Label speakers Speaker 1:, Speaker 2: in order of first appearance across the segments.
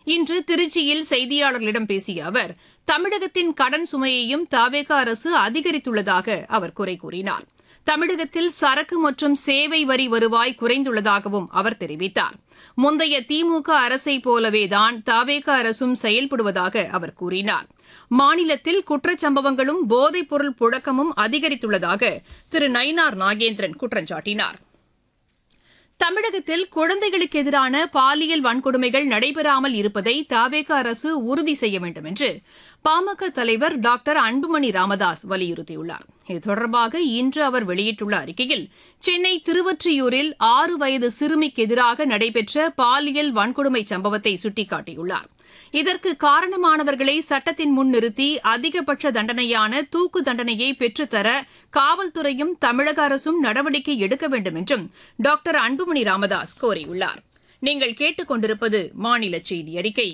Speaker 1: இன்று திருச்சியில் செய்தியாளர்களிடம் பேசிய அவர் தமிழகத்தின் கடன் சுமையையும் தவேக அரசு அதிகரித்துள்ளதாக அவர் குறை கூறினார் தமிழகத்தில் சரக்கு மற்றும் சேவை வரி வருவாய் குறைந்துள்ளதாகவும் அவர் தெரிவித்தார் முந்தைய திமுக அரசை போலவேதான் தவேக அரசும் செயல்படுவதாக அவர் கூறினார் மாநிலத்தில் குற்றச்சம்பவங்களும் போதைப்பொருள் புழக்கமும் அதிகரித்துள்ளதாக திரு நயினார் நாகேந்திரன் குற்றம் சாட்டினார் தமிழகத்தில் குழந்தைகளுக்கு எதிரான பாலியல் வன்கொடுமைகள் நடைபெறாமல் இருப்பதை தாவேக அரசு உறுதி செய்ய வேண்டும் என்று பாமக தலைவர் டாக்டர் அன்புமணி ராமதாஸ் வலியுறுத்தியுள்ளார் இது தொடர்பாக இன்று அவர் வெளியிட்டுள்ள அறிக்கையில் சென்னை திருவொற்றியூரில் ஆறு வயது சிறுமிக்கு எதிராக நடைபெற்ற பாலியல் வன்கொடுமை சம்பவத்தை சுட்டிக்காட்டியுள்ளார் இதற்கு காரணமானவர்களை சட்டத்தின் முன் நிறுத்தி அதிகபட்ச தண்டனையான தூக்கு தண்டனையை பெற்றுத்தர காவல்துறையும் தமிழக அரசும் நடவடிக்கை எடுக்க வேண்டும் என்றும் டாக்டர் அன்புமணி ராமதாஸ் கோரியுள்ளார் நீங்கள் கேட்டுக்கொண்டிருப்பது மாநில செய்தி அறிக்கை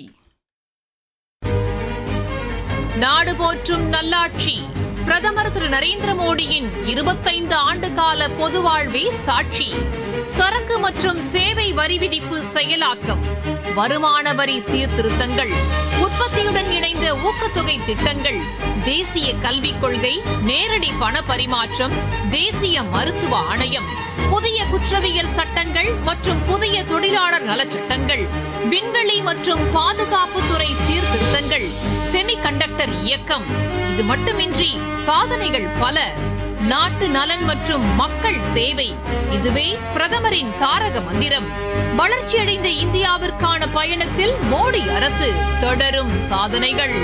Speaker 1: நாடு போற்றும் நல்லாட்சி பிரதமர் திரு நரேந்திர மோடியின் இருபத்தைந்து ஆண்டு கால பொது வாழ்வே சாட்சி சரக்கு மற்றும் சேவை வரி விதிப்பு செயலாக்கம் வருமான வரி சீர்திருத்தங்கள் உற்பத்தியுடன் இணைந்த ஊக்கத்தொகை திட்டங்கள் தேசிய கல்விக் கொள்கை நேரடி பண பரிமாற்றம் தேசிய மருத்துவ ஆணையம் புதிய குற்றவியல் சட்டங்கள் மற்றும் புதிய தொழிலாளர் நலச்சட்டங்கள் விண்வெளி மற்றும் பாதுகாப்புத்துறை சீர்திருத்தங்கள் செமிகண்டக்டர் இயக்கம் இது மட்டுமின்றி சாதனைகள் பல நாட்டு நலன் மற்றும் மக்கள் சேவை இதுவே பிரதமரின் தாரக மந்திரம் வளர்ச்சியடைந்த இந்தியாவிற்கான பயணத்தில் மோடி அரசு தொடரும் சாதனைகள்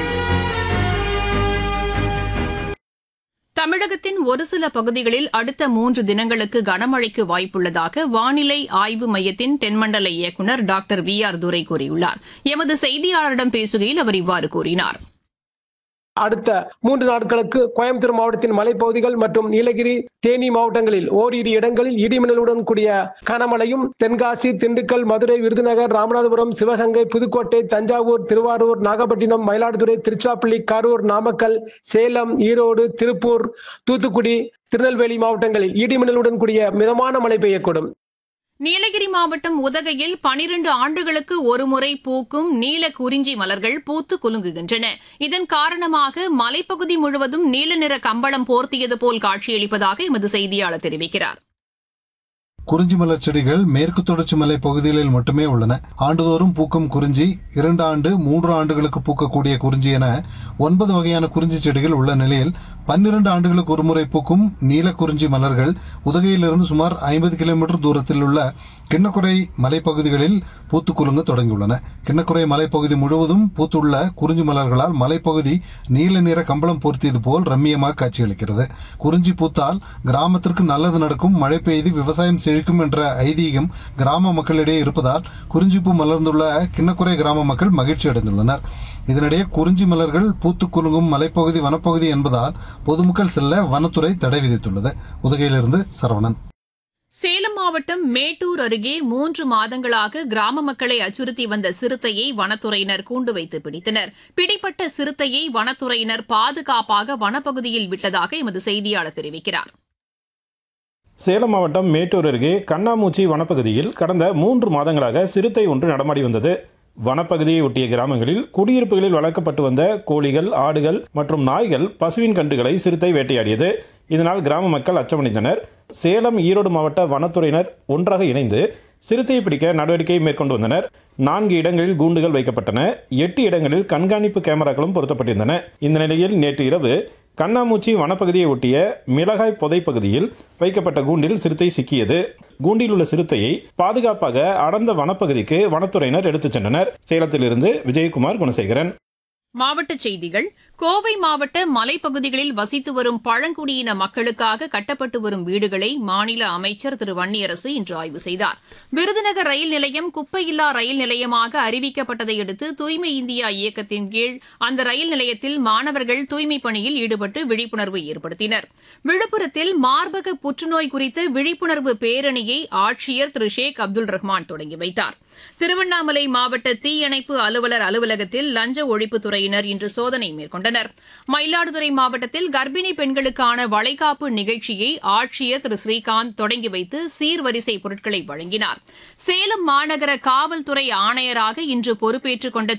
Speaker 1: தமிழகத்தின் ஒரு சில பகுதிகளில் அடுத்த மூன்று தினங்களுக்கு கனமழைக்கு வாய்ப்புள்ளதாக வானிலை ஆய்வு மையத்தின் தென்மண்டல இயக்குநர் டாக்டர் வி ஆர் துரை கூறியுள்ளார் எமது செய்தியாளரிடம் பேசுகையில் அவர் இவ்வாறு கூறினார்
Speaker 2: அடுத்த மூன்று நாட்களுக்கு கோயம்புத்தூர் மாவட்டத்தின் மலைப்பகுதிகள் மற்றும் நீலகிரி தேனி மாவட்டங்களில் ஓரிரு இடங்களில் இடிமின்னலுடன் கூடிய கனமழையும் தென்காசி திண்டுக்கல் மதுரை விருதுநகர் ராமநாதபுரம் சிவகங்கை புதுக்கோட்டை தஞ்சாவூர் திருவாரூர் நாகப்பட்டினம் மயிலாடுதுறை திருச்சிராப்பள்ளி கரூர் நாமக்கல் சேலம் ஈரோடு திருப்பூர் தூத்துக்குடி திருநெல்வேலி மாவட்டங்களில் இடிமின்னலுடன் கூடிய மிதமான மழை பெய்யக்கூடும்
Speaker 1: நீலகிரி மாவட்டம் உதகையில் பனிரண்டு ஆண்டுகளுக்கு ஒருமுறை பூக்கும் நீல குறிஞ்சி மலர்கள் பூத்து குலுங்குகின்றன இதன் காரணமாக மலைப்பகுதி முழுவதும் நீல நிற கம்பளம் போர்த்தியது போல் காட்சியளிப்பதாக எமது செய்தியாளர் தெரிவிக்கிறார்
Speaker 3: குறிஞ்சி மலர் செடிகள் மேற்கு தொடர்ச்சி மலை பகுதிகளில் மட்டுமே உள்ளன ஆண்டுதோறும் பூக்கும் குறிஞ்சி இரண்டு ஆண்டு மூன்று ஆண்டுகளுக்கு பூக்கக்கூடிய குறிஞ்சி என ஒன்பது வகையான குறிஞ்சி செடிகள் உள்ள நிலையில் பன்னிரண்டு ஆண்டுகளுக்கு ஒருமுறை பூக்கும் நீல குறிஞ்சி மலர்கள் உதகையிலிருந்து சுமார் ஐம்பது கிலோமீட்டர் தூரத்தில் உள்ள கிண்ணக்குறை மலைப்பகுதிகளில் பூத்து குலுங்க தொடங்கியுள்ளன கிண்ணக்குறை மலைப்பகுதி முழுவதும் பூத்துள்ள குறிஞ்சி மலர்களால் மலைப்பகுதி நீல நிற கம்பளம் பொருத்தியது போல் ரம்மியமாக காட்சியளிக்கிறது குறிஞ்சி பூத்தால் கிராமத்திற்கு நல்லது நடக்கும் மழை பெய்து விவசாயம் செழிக்கும் என்ற ஐதீகம் கிராம மக்களிடையே இருப்பதால் குறிஞ்சிப்பூ மலர்ந்துள்ள கிண்ணக்குறை கிராம மக்கள் மகிழ்ச்சி அடைந்துள்ளனர் இதனிடையே குறிஞ்சி மலர்கள் பூத்து குலுங்கும் மலைப்பகுதி வனப்பகுதி என்பதால் பொதுமக்கள் செல்ல வனத்துறை தடை விதித்துள்ளது உதகையிலிருந்து சரவணன்
Speaker 1: சேலம் மாவட்டம் மேட்டூர் அருகே மூன்று மாதங்களாக கிராம மக்களை அச்சுறுத்தி வந்த சிறுத்தையை வனத்துறையினர் கூண்டு வைத்து பிடித்தனர் பிடிப்பட்ட சிறுத்தையை வனத்துறையினர் பாதுகாப்பாக வனப்பகுதியில் விட்டதாக எமது செய்தியாளர் தெரிவிக்கிறார்
Speaker 4: சேலம் மாவட்டம் மேட்டூர் அருகே கண்ணாமூச்சி வனப்பகுதியில் கடந்த மூன்று மாதங்களாக சிறுத்தை ஒன்று நடமாடி வந்தது வனப்பகுதியை ஒட்டிய கிராமங்களில் குடியிருப்புகளில் வளர்க்கப்பட்டு வந்த கோழிகள் ஆடுகள் மற்றும் நாய்கள் பசுவின் கன்றுகளை சிறுத்தை வேட்டையாடியது இதனால் கிராம மக்கள் அச்சமடைந்தனர் சேலம் ஈரோடு மாவட்ட வனத்துறையினர் ஒன்றாக இணைந்து சிறுத்தையை பிடிக்க நடவடிக்கை மேற்கொண்டு வந்தனர் நான்கு இடங்களில் கூண்டுகள் வைக்கப்பட்டன எட்டு இடங்களில் கண்காணிப்பு கேமராக்களும் பொருத்தப்பட்டிருந்தன இந்த நிலையில் நேற்று இரவு கண்ணாமூச்சி வனப்பகுதியை ஒட்டிய மிளகாய் புதை பகுதியில் வைக்கப்பட்ட கூண்டில் சிறுத்தை சிக்கியது கூண்டில் உள்ள சிறுத்தையை பாதுகாப்பாக அடர்ந்த வனப்பகுதிக்கு வனத்துறையினர் எடுத்துச் சென்றனர் சேலத்திலிருந்து விஜயகுமார் குணசேகரன்
Speaker 1: மாவட்டச் செய்திகள் கோவை மாவட்ட மலைப்பகுதிகளில் வசித்து வரும் பழங்குடியின மக்களுக்காக கட்டப்பட்டு வரும் வீடுகளை மாநில அமைச்சர் திரு வன்னியரசு இன்று ஆய்வு செய்தார் விருதுநகர் ரயில் நிலையம் குப்பையில்லா ரயில் நிலையமாக அறிவிக்கப்பட்டதை அடுத்து தூய்மை இந்தியா இயக்கத்தின் கீழ் அந்த ரயில் நிலையத்தில் மாணவர்கள் தூய்மைப் பணியில் ஈடுபட்டு விழிப்புணர்வு ஏற்படுத்தினர் விழுப்புரத்தில் மார்பக புற்றுநோய் குறித்த விழிப்புணர்வு பேரணியை ஆட்சியர் திரு ஷேக் அப்துல் ரஹ்மான் தொடங்கி வைத்தார் திருவண்ணாமலை மாவட்ட தீயணைப்பு அலுவலர் அலுவலகத்தில் லஞ்ச ஒழிப்புத்துறையினர் இன்று சோதனை மேற்கொண்டனர் மயிலாடுதுறை மாவட்டத்தில் கர்ப்பிணி பெண்களுக்கான வளைகாப்பு நிகழ்ச்சியை ஆட்சியர் திரு ஸ்ரீகாந்த் தொடங்கி வைத்து சீர்வரிசை பொருட்களை வழங்கினார் சேலம் மாநகர காவல்துறை ஆணையராக இன்று பொறுப்பேற்றுக் கொண்ட